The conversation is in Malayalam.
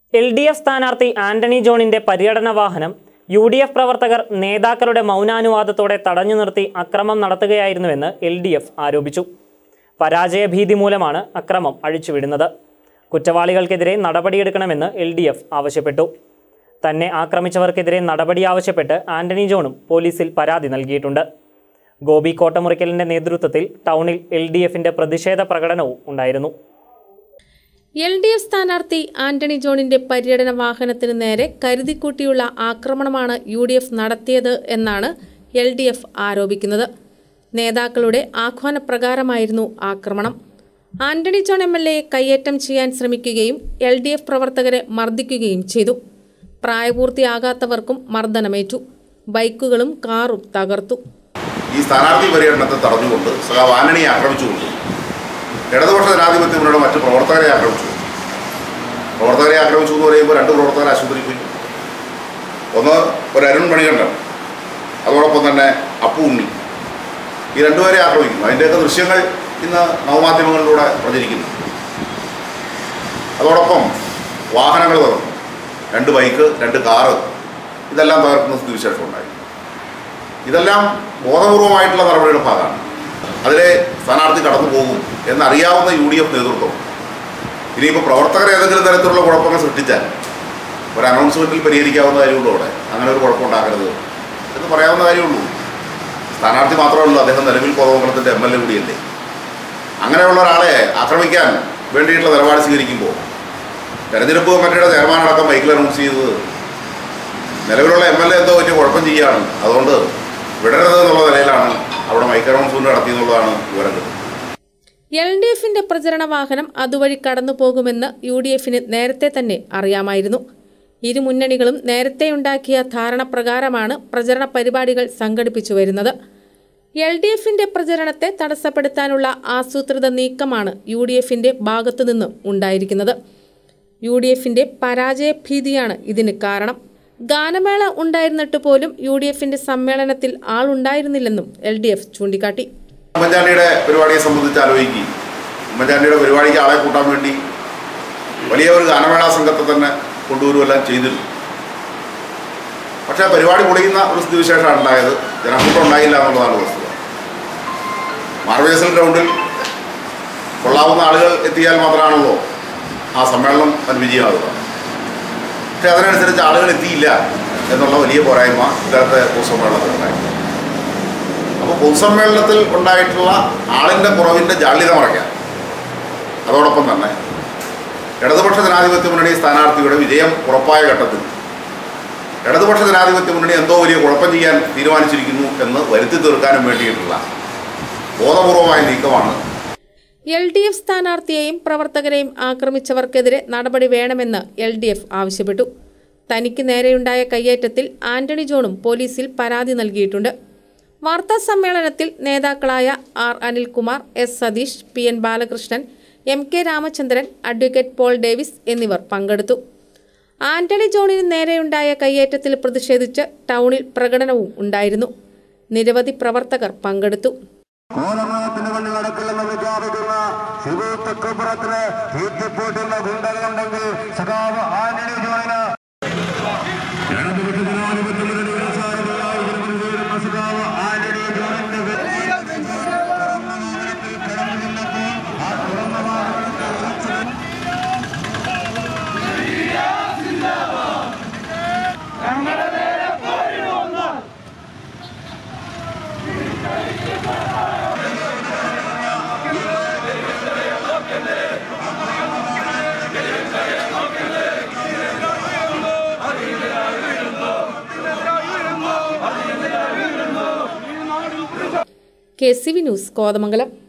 എൽ ഡി എഫ് സ്ഥാനാർത്ഥി ആന്റണി ജോണിന്റെ പര്യടന വാഹനം യു ഡി എഫ് പ്രവർത്തകർ നേതാക്കളുടെ മൗനാനുവാദത്തോടെ തടഞ്ഞു നിർത്തി അക്രമം നടത്തുകയായിരുന്നുവെന്ന് എൽ ഡി എഫ് ആരോപിച്ചു പരാജയഭീതി മൂലമാണ് അക്രമം അഴിച്ചുവിടുന്നത് കുറ്റവാളികൾക്കെതിരെ നടപടിയെടുക്കണമെന്ന് എൽ ഡി എഫ് ആവശ്യപ്പെട്ടു തന്നെ ആക്രമിച്ചവർക്കെതിരെ നടപടി ആവശ്യപ്പെട്ട് ആന്റണി ജോണും പോലീസിൽ പരാതി നൽകിയിട്ടുണ്ട് ഗോപി കോട്ടമുറിക്കലിന്റെ നേതൃത്വത്തിൽ ടൗണിൽ എൽ ഡി എഫിന്റെ പ്രതിഷേധ പ്രകടനവും ഉണ്ടായിരുന്നു എൽ ഡി എഫ് സ്ഥാനാർത്ഥി ആന്റണി ജോണിന്റെ പര്യടന വാഹനത്തിന് നേരെ കരുതിക്കൂട്ടിയുള്ള ആക്രമണമാണ് യു ഡി എഫ് നടത്തിയത് എന്നാണ് എൽ ഡി എഫ് ആരോപിക്കുന്നത് നേതാക്കളുടെ ആഹ്വാനപ്രകാരമായിരുന്നു ആക്രമണം ആന്റണി ജോൺ എം എൽ എയെ കയ്യേറ്റം ചെയ്യാൻ ശ്രമിക്കുകയും എൽ ഡി എഫ് പ്രവർത്തകരെ മർദ്ദിക്കുകയും ചെയ്തു പ്രായപൂർത്തിയാകാത്തവർക്കും മർദ്ദനമേറ്റു ബൈക്കുകളും കാറും തകർത്തു ഈ സ്ഥാനാർത്ഥി പര്യടനത്തെ തടഞ്ഞുകൊണ്ട് സഖാവ് ആന്റണിയെ ആക്രമിച്ചുകൊണ്ട് ഇടതുപക്ഷ ജനാധിപത്യ മുന്നണിയുടെ മറ്റ് പ്രവർത്തകരെ ആക്രമിച്ചു പ്രവർത്തകരെ ആക്രമിച്ചു എന്ന് പറയുമ്പോൾ രണ്ട് പ്രവർത്തകർ ആശുപത്രിയിൽ പോയി ഒന്ന് ഒരു അരുൺ മണികണ്ഠൻ അതോടൊപ്പം തന്നെ അപ്പു ഉണ്ണി ഈ രണ്ടുപേരെ ആക്രമിക്കുന്നു അതിൻ്റെയൊക്കെ ദൃശ്യങ്ങൾ ഇന്ന് നവമാധ്യമങ്ങളിലൂടെ പ്രചരിക്കുന്നു അതോടൊപ്പം വാഹനങ്ങൾ തകർന്നു രണ്ട് ബൈക്ക് രണ്ട് കാറ് ഇതെല്ലാം തകർക്കുന്ന സ്ഥിതിവിശേഷം ഉണ്ടായി ഇതെല്ലാം ബോധപൂർവമായിട്ടുള്ള നടപടിയുടെ ഭാഗമാണ് അതിലെ സ്ഥാനാർത്ഥി കടന്നു പോകും എന്നറിയാവുന്ന യു ഡി എഫ് നേതൃത്വം ഇനിയിപ്പോൾ പ്രവർത്തകർ ഏതെങ്കിലും തരത്തിലുള്ള കുഴപ്പങ്ങൾ സൃഷ്ടിച്ചാൽ ഒരു അനൗൺസ്മെൻറ്റിൽ പരിഹരിക്കാവുന്ന കാര്യമുള്ളൂ അവിടെ അങ്ങനെ ഒരു കുഴപ്പമുണ്ടാക്കരുത് എന്ന് പറയാവുന്ന കാര്യമുള്ളൂ സ്ഥാനാർത്ഥി മാത്രമല്ല അദ്ദേഹം നിലവിൽ കോതമംഗലത്തിൻ്റെ എം എൽ എ കൂടിയല്ലേ അങ്ങനെയുള്ള ഒരാളെ ആക്രമിക്കാൻ വേണ്ടിയിട്ടുള്ള നിലപാട് സ്വീകരിക്കുമ്പോൾ തെരഞ്ഞെടുപ്പ് കമ്മിറ്റിയുടെ ചെയർമാൻ അടക്കം ബൈക്കിൽ അനൗൺസ് ചെയ്തത് നിലവിലുള്ള എം എൽ എ എന്തോ വലിയ കുഴപ്പം ചെയ്യുകയാണ് അതുകൊണ്ട് വിടരുത് എന്നുള്ള നിലയിലാണ് അവിടെ മൈക്ക് അനൗൺസ്മെന്റ് നടത്തിയെന്നുള്ളതാണ് വിവരം കിട്ടുന്നത് എൽ ഡി എഫിന്റെ പ്രചരണ വാഹനം അതുവഴി കടന്നു പോകുമെന്ന് യു ഡി എഫിന് നേരത്തെ തന്നെ അറിയാമായിരുന്നു ഇരു മുന്നണികളും നേരത്തെയുണ്ടാക്കിയ ധാരണ പ്രകാരമാണ് പ്രചരണ പരിപാടികൾ സംഘടിപ്പിച്ചു വരുന്നത് എൽ ഡി എഫിന്റെ പ്രചരണത്തെ തടസ്സപ്പെടുത്താനുള്ള ആസൂത്രിത നീക്കമാണ് യു ഡി എഫിന്റെ ഭാഗത്തുനിന്ന് ഉണ്ടായിരിക്കുന്നത് യു ഡി എഫിന്റെ പരാജയഭീതിയാണ് ഇതിന് കാരണം ഗാനമേള ഉണ്ടായിരുന്നിട്ട് പോലും യു ഡി എഫിന്റെ സമ്മേളനത്തിൽ ആളുണ്ടായിരുന്നില്ലെന്നും എൽ ഡി എഫ് ചൂണ്ടിക്കാട്ടി ഉമ്മൻചാണ്ടിയുടെ പരിപാടിയെ സംബന്ധിച്ച് ആലോചിക്കുകയും ഉമ്മൻചാണ്ടിയുടെ പരിപാടിക്ക് ആളെ കൂട്ടാൻ വേണ്ടി വലിയ ഒരു ഗാനമേള സംഘത്തെ തന്നെ കൊണ്ടുവരുമെല്ലാം ചെയ്തിരുന്നു പക്ഷേ ആ പരിപാടി പൊളിയുന്ന ഒരു സ്ഥിതിവിശേഷമാണ് ഉണ്ടായത് ജനക്കൂട്ടം ഉണ്ടായില്ല എന്നുള്ളതാണ് വസ്തുത മാർവേസൽ ഗ്രൗണ്ടിൽ കൊള്ളാവുന്ന ആളുകൾ എത്തിയാൽ മാത്രമാണല്ലോ ആ സമ്മേളനം അത് വിജയമാകുക പക്ഷേ അതിനനുസരിച്ച് ആളുകൾ എത്തിയില്ല എന്നുള്ള വലിയ പോരായ്മ ഇന്നത്തെ പൊതുസമ്മേളനത്തിൽ ഉണ്ടായി അപ്പോൾ പൊതുസമ്മേളനത്തിൽ ഉണ്ടായിട്ടുള്ള ആളിൻ്റെ കുറവിൻ്റെ ജാള്യത മറയ്ക്കാൻ അതോടൊപ്പം തന്നെ ഇടതുപക്ഷ ജനാധിപത്യ മുന്നണി സ്ഥാനാർത്ഥിയുടെ വിജയം ഉറപ്പായ ഘട്ടത്തിൽ ഇടതുപക്ഷ ജനാധിപത്യ മുന്നണി എന്തോ വലിയ കുഴപ്പം ചെയ്യാൻ തീരുമാനിച്ചിരിക്കുന്നു എന്ന് വരുത്തി തീർക്കാനും വേണ്ടിയിട്ടുള്ള ബോധപൂർവമായ നീക്കമാണ് എൽ ഡി എഫ് സ്ഥാനാർത്ഥിയെയും പ്രവർത്തകരെയും ആക്രമിച്ചവർക്കെതിരെ നടപടി വേണമെന്ന് എൽ ഡി എഫ് ആവശ്യപ്പെട്ടു തനിക്ക് നേരെയുണ്ടായ കയ്യേറ്റത്തിൽ ആന്റണി ജോണും പോലീസിൽ പരാതി നൽകിയിട്ടുണ്ട് വാർത്താ സമ്മേളനത്തിൽ നേതാക്കളായ R Anilkumar S Satheesh P N Balakrishnan M K Ramachandran advocate Paul Davis എന്നിവർ പങ്കെടുത്തു ആന്റണി ജോണിന് നേരെയുണ്ടായ കയ്യേറ്റത്തിൽ പ്രതിഷേധിച്ച് ടൗണിൽ പ്രകടനവും ഉണ്ടായിരുന്നു നിരവധി പ്രവർത്തകർ പങ്കെടുത്ു കോലമാനത്തിന് വേണ്ടി നടക്കില്ലെന്ന് പ്രഖ്യാപിക്കുന്ന ശിവു തെക്കുപുറത്തിന് തീറ്റിപ്പോട്ടുന്ന ഗുണ്ടകളുണ്ടെങ്കിൽ സഖാവ് ആന്റണി ജോണിന് ഇടതുപക്ഷ ജനാധിപത്യ മുന്നണിയുടെ സാരഥിയായി വിരമിൽ വീഴുന്ന സഖാവ് ആന്റണി ജോണിന്റെ വാഹനത്തിൽ കടന്നു നിന്നപ്പോൾ ആ തുറന്ന വാഹനത്തിൽ ഉറച്ചു K C V news Kothamangalam